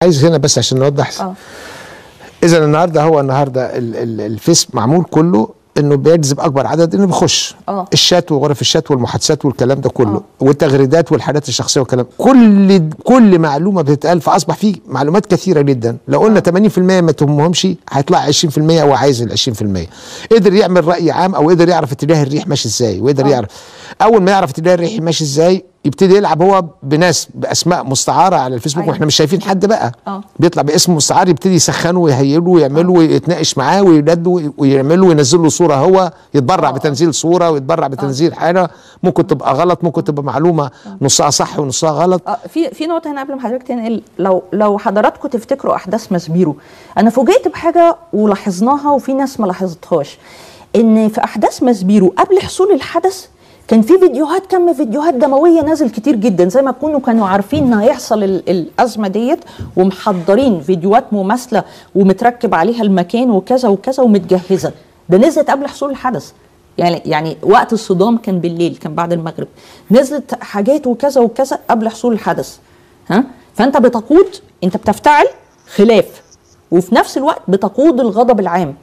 عايز هنا بس عشان نوضح اه اذا النهارده هو النهارده ال- ال- الفيس معمول كله انه بيجذب اكبر عدد انه بيخش آه. الشات وغرف الشات والمحادثات والكلام ده كله آه. والتغريدات والحاجات الشخصيه والكلام كل كل معلومه بتتقال فاصبح في معلومات كثيره جدا لو قلنا 80% ما تهمهمش هيطلع 20% هو عايز ال 20% قدر يعمل راي عام او قدر يعرف اتجاه الريح ماشي ازاي وقدر آه. يعرف اول ما يعرف اتجاه الريح ماشي ازاي يبتدي يلعب هو بناس باسماء مستعاره على الفيسبوك أيوة. واحنا مش شايفين حد بقى آه. بيطلع باسم مستعار يبتدي يسخنه ويهيله ويعمله ويتناقش معاه وينده ويعمله وينزل له صوره هو يتبرع آه. بتنزيل صوره ويتبرع بتنزيل حاجه ممكن تبقى غلط ممكن تبقى معلومه نصها صح ونصها غلط اه في في نقطه هنا قبل ما حضرتك تنقل لو لو حضراتكم تفتكروا احداث مسبيرو انا فوجئت بحاجه ولاحظناها وفي ناس ما لاحظتهاش ان في احداث مسبيرو قبل حصول الحدث كان في فيديوهات كم فيديوهات دمويه نازل كتير جدا زي ما يكونوا كانوا عارفين ان هيحصل ال- الازمه ديت ومحضرين فيديوهات مماثله ومتركب عليها المكان وكذا وكذا ومتجهزه ده نزلت قبل حصول الحدث يعني يعني وقت الصدام كان بالليل كان بعد المغرب نزلت حاجات وكذا وكذا قبل حصول الحدث ها فانت بتقود انت بتفتعل خلاف وفي نفس الوقت بتقود الغضب العام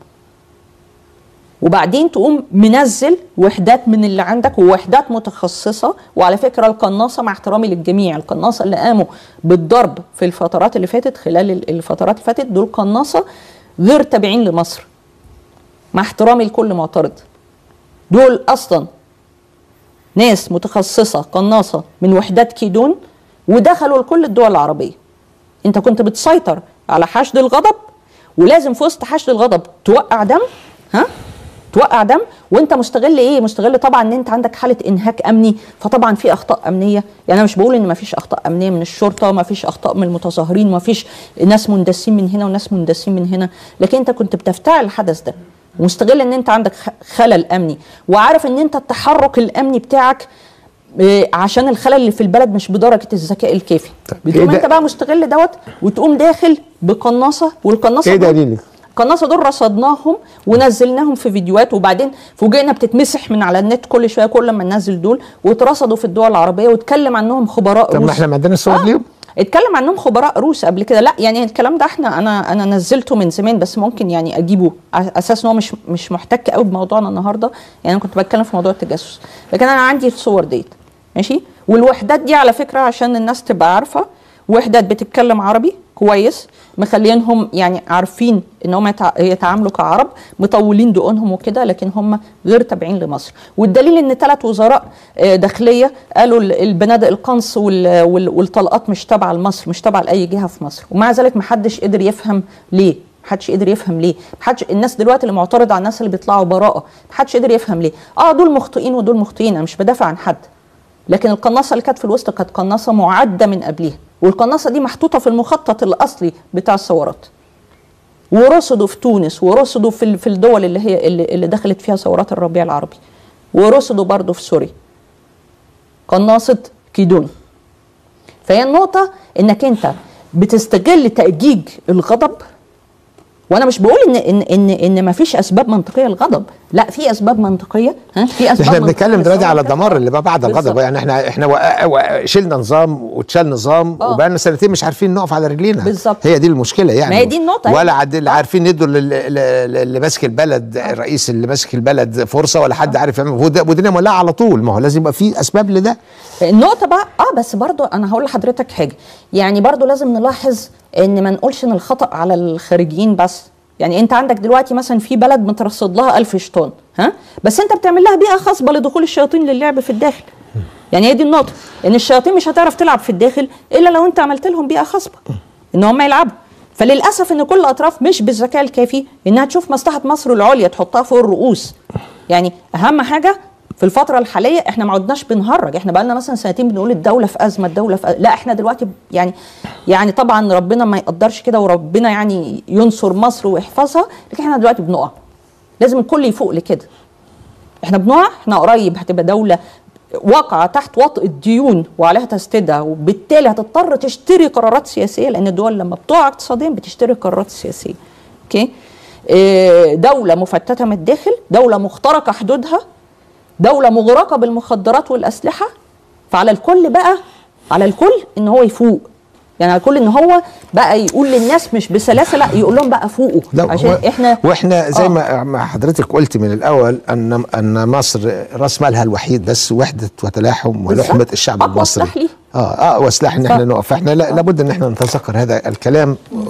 وبعدين تقوم منزل وحدات من اللي عندك ووحدات متخصصه وعلى فكره القناصه مع احترامي للجميع القناصه اللي قاموا بالضرب في الفترات اللي فاتت خلال ال- الفترات اللي فاتت دول قناصه غير تابعين لمصر مع احترامي لكل معترض دول اصلا ناس متخصصه قناصه من وحدات كيدون ودخلوا لكل الدول العربيه انت كنت بتسيطر على حشد الغضب ولازم في وسط حشد الغضب توقع دم ها توقع دم وانت مستغل ايه مستغل طبعا ان انت عندك حاله انهاك امني فطبعا في اخطاء امنيه يعني انا مش بقول ان ما فيش اخطاء امنيه من الشرطه ما فيش اخطاء من المتظاهرين ما فيش ناس مندسين من هنا وناس مندسين من هنا لكن انت كنت بتفتعل الحدث ده ومستغل ان انت عندك خ- خلل امني وعارف ان انت التحرك الامني بتاعك آه، عشان الخلل اللي في البلد مش بدرجه الذكاء الكافي طيب، بتقوم إيه ده- انت بقى مستغل دوت وتقوم داخل بقناصه والقناصه ايه دول- دليلك؟ القناصه دول رصدناهم ونزلناهم في فيديوهات وبعدين فوجئنا بتتمسح من على النت كل شويه كل ما ننزل دول واترصدوا في الدول العربيه واتكلم عنهم خبراء طب ما روس احنا ما عندنا صور آه. ليهم اتكلم عنهم خبراء روس قبل كده لا يعني الكلام ده احنا انا انا نزلته من زمان بس ممكن يعني اجيبه على اساس ان هو مش مش محتك قوي بموضوعنا النهارده يعني انا كنت بتكلم في موضوع التجسس لكن انا عندي الصور ديت ماشي والوحدات دي على فكره عشان الناس تبقى عارفه وحدات بتتكلم عربي كويس مخلينهم يعني عارفين ان هم يتع- يتعاملوا كعرب مطولين دقونهم وكده لكن هم غير تابعين لمصر والدليل ان ثلاث وزراء آه، داخليه قالوا ال- البنادق القنص وال- وال- والطلقات مش تابعه لمصر مش تابعه لاي جهه في مصر ومع ذلك ما حدش قدر يفهم ليه محدش قدر يفهم ليه محدش الناس دلوقتي اللي معترضه على الناس اللي بيطلعوا براءه محدش قدر يفهم ليه اه دول مخطئين ودول مخطئين انا مش بدافع عن حد لكن القناصه اللي كانت في الوسط كانت قناصه معده من قبلها والقناصه دي محطوطه في المخطط الاصلي بتاع الثورات ورصدوا في تونس ورصدوا في ال- في الدول اللي هي اللي, اللي دخلت فيها ثورات الربيع العربي ورصدوا برضه في سوريا قناصه كيدون فهي النقطه انك انت بتستغل تأجيج الغضب وانا مش بقول ان ان ان ان ما فيش اسباب منطقيه للغضب لا في اسباب منطقيه ها في اسباب احنا منطقية بنتكلم دلوقتي على للثورة. الدمار اللي بقى بعد الغضب بالظبط. يعني احنا احنا وق- وق- شلنا نظام واتشال نظام آه. وبقالنا سنتين مش عارفين نقف على رجلينا بالظبط. هي دي المشكله يعني ما هي دي النقطة. ولا عاد اللي آه. عارفين يدوا لل- لل- اللي ماسك البلد الرئيس اللي ماسك البلد فرصه ولا حد عارف يعمل وده- والدنيا مولعه على طول ما هو لازم يبقى في اسباب لده النقطة بقى اه بس برضو انا هقول لحضرتك حاجة يعني برضو لازم نلاحظ ان ما نقولش ان الخطأ على الخارجيين بس يعني انت عندك دلوقتي مثلا في بلد مترصد لها ألف شيطان ها بس انت بتعمل لها بيئة خصبة لدخول الشياطين للعب في الداخل يعني هي دي النقطة ان الشياطين مش هتعرف تلعب في الداخل الا لو انت عملت لهم بيئة خصبة ان هم يلعبوا فللاسف ان كل الاطراف مش بالذكاء الكافي انها تشوف مصلحة مصر العليا تحطها فوق الرؤوس يعني اهم حاجة في الفترة الحالية احنا ما عدناش بنهرج احنا بقى لنا مثلا سنتين بنقول الدولة في أزمة الدولة في أزمة. لا احنا دلوقتي ب- يعني يعني طبعا ربنا ما يقدرش كده وربنا يعني ينصر مصر ويحفظها لكن احنا دلوقتي بنقع لازم الكل يفوق لكده احنا بنقع احنا قريب هتبقى دولة واقعة تحت وطء الديون وعليها تسديدها وبالتالي هتضطر تشتري قرارات سياسية لأن الدول لما بتقع اقتصاديا بتشتري قرارات سياسية اوكي اه، دولة مفتتة من الداخل دولة مخترقة حدودها دولة مغرقة بالمخدرات والأسلحة فعلى الكل بقى على الكل إن هو يفوق يعني على كل ان هو بقى يقول للناس مش بسلاسه لا يقول لهم بقى فوقوا لا عشان هو احنا واحنا زي آه. ما ما حضرتك قلت من الاول ان ان مصر راس مالها الوحيد بس وحده وتلاحم ولحمه بالظبط. الشعب أقوى المصري سلاح ليه. اه اه وسلاح ان احنا ف- نقف فاحنا لا لابد ان احنا نتذكر هذا الكلام